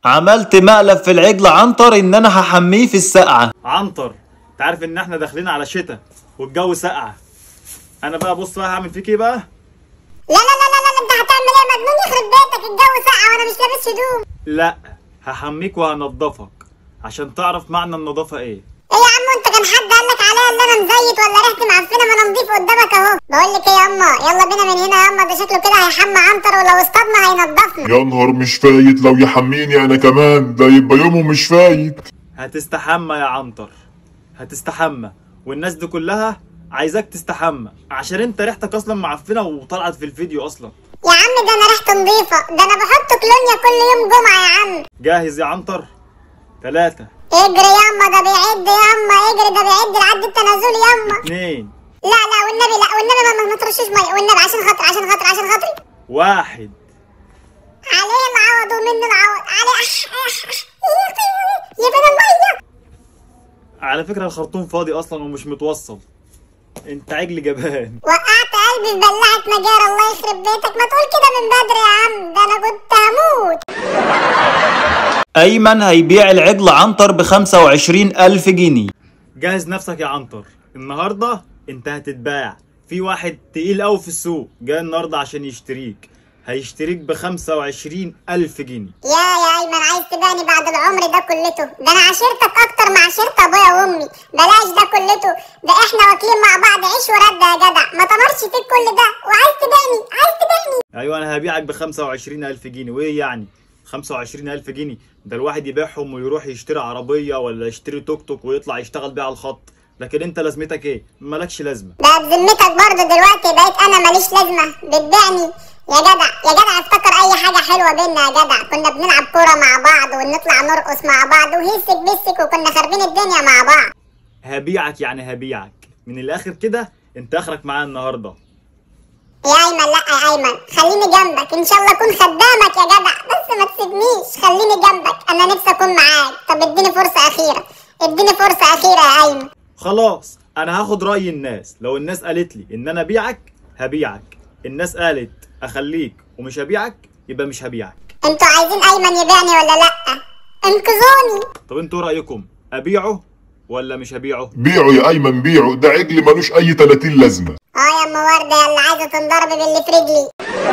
عملت مقلب في العجل عنتر ان انا هحميه في السقعة عنتر انت عارف ان احنا داخلين على شتاء والجو ساقعه انا بقى بص بقى هعمل فيك ايه بقى لا لا لا لا لا انت هتعمل ايه يا مجنون يخرب بيتك الجو ساقع وانا مش لابس هدوم لا هحميك وهنضفك عشان تعرف معنى النظافه ايه ايه يا عم انت كان حد قال لك عليا ان انا مزيت ولا ريحتي معفنه ما انا نضيف قدامك اهو بقول لك ايه يا اما يلا بينا من هنا يا اما ده شكله كده هيحمى عنتر ولو اصطادنا هينضفنا يا نهار مش فايت لو يحميني انا كمان ده يبقى يومه مش فايت هتستحمى يا عنتر هتستحمى والناس دي كلها عايزاك تستحمى عشان انت ريحتك اصلا معفنه وطلعت في الفيديو اصلا يا عم ده انا ريحته نضيفه ده انا بحط كلونيا كل يوم جمعه يا عم جاهز يا عنتر ثلاثة اجري ياما ده بيعد ياما اجري ده بيعد العد التنازلي ياما اتنين لا لا والنبي لا والنبي ما, ما ترشوش ميه والنبي عشان خاطر عشان خاطر عشان خاطري واحد عليه العوض ومنه العوض عليه أح أح أح. يا بنا الميه على فكرة الخرطوم فاضي اصلا ومش متوصل انت عجل جبان وقعت قلبي في بلعة نجار الله يخرب بيتك ما تقول كده من بدري يا عم ده انا كنت هموت ايمن هيبيع العجل عنتر بخمسة وعشرين الف جنيه جهز نفسك يا عنتر النهارده انت هتتباع في واحد تقيل قوي في السوق جاي النهارده عشان يشتريك هيشتريك ب 25 ألف جنيه يا يا ايمن عايز تباني بعد العمر ده كلته ده انا عشيرتك اكتر ما عشيرت ابويا وامي بلاش ده كلته ده احنا واكلين مع بعض عيش ورد يا جدع ما تمرش فيك كل ده وعايز تبيعني عايز تبيعني أيوة أنا هبيعك ب 25 ألف جنيه وإيه يعني 25 ألف جنيه ده الواحد يبيعهم ويروح يشتري عربية ولا يشتري توك توك ويطلع يشتغل بيها على الخط لكن انت لازمتك ايه مالكش لازمه ده بذمتك برضه دلوقتي بقيت انا ماليش لازمه بتبيعني يا جدع يا جدع افتكر اي حاجه حلوه بينا يا جدع كنا بنلعب كوره مع بعض ونطلع نرقص مع بعض وهيسك بسك وكنا خاربين الدنيا مع بعض هبيعك يعني هبيعك من الاخر كده انت اخرك معايا النهارده يا ايمن لا يا ايمن خليني جنبك ان شاء الله اكون خدامك يا جدع بس ما تسيبنيش خليني جنبك انا نفسي اكون معاك طب اديني فرصه اخيره اديني فرصه اخيره يا ايمن خلاص انا هاخد راي الناس لو الناس قالت لي ان انا ابيعك هبيعك الناس قالت اخليك ومش هبيعك يبقى مش هبيعك انتوا عايزين ايمن يبيعني ولا لا انقذوني طب انتوا إيه رايكم ابيعه ولا مش هبيعه بيعه يا ايمن بيعه ده عجل ملوش اي 30 لازمه اه يا ام ورده يلا عايزه تنضرب باللي في رجلي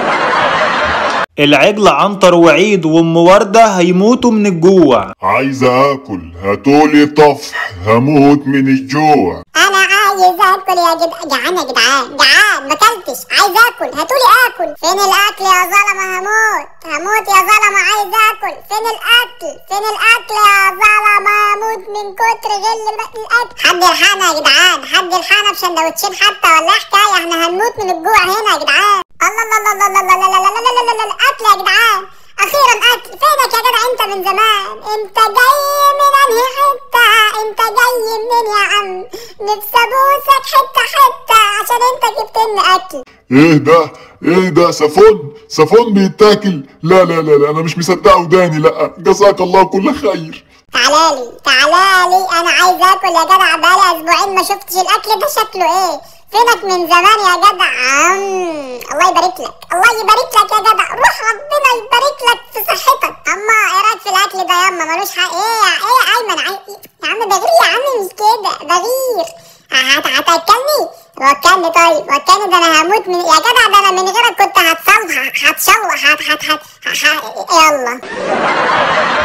العجل عنتر وعيد وام وردة هيموتوا من الجوع عايز اكل هاتولي طفح هموت من الجوع انا عايز اكل يا جدعان جعان يا جدعان جعان ما اكلتش عايز اكل هاتولي اكل فين الاكل يا ظلمه هموت هموت يا ظلمه عايز اكل فين الاكل فين الاكل يا ظلمه هموت من كتر غل م- الاكل حد يلحقنا يا جدعان حد يلحقنا بسندوتشين حتى ولا حكايه احنا هنموت من الجوع هنا يا جدعان الله الله الله الله الله الله الله الله الله الله الله اكل يا جدعان اخيرا اكل فينك يا جدع انت من زمان انت جاي من انهي حته انت جاي منين يا عم نفسي ابوسك حته حته عشان انت جبت لنا اكل ايه ده ايه ده سفون سفون بيتاكل لا لا لا لا انا مش مصدقه وداني لا جزاك الله كل خير تعالالي تعالالي انا عايز اكل يا جدع بقالي اسبوعين ما شفتش الاكل ده شكله ايه فينك من زمان يا جدع عم الله يبارك لك الله يبارك لك يا جدع روح ربنا يبارك لك في صحتك اما ايه رايك في الاكل ده ياما ملوش حق ايه يا ايه يا ايمن عاي- يا عم ده غير يا عم مش كده ده غير هت- هتاكلني وكلني طيب وكلني ده انا هموت من يا جدع ده انا من غيرك كنت هتصلح هتشوح هت هت هت ه- ه- يلا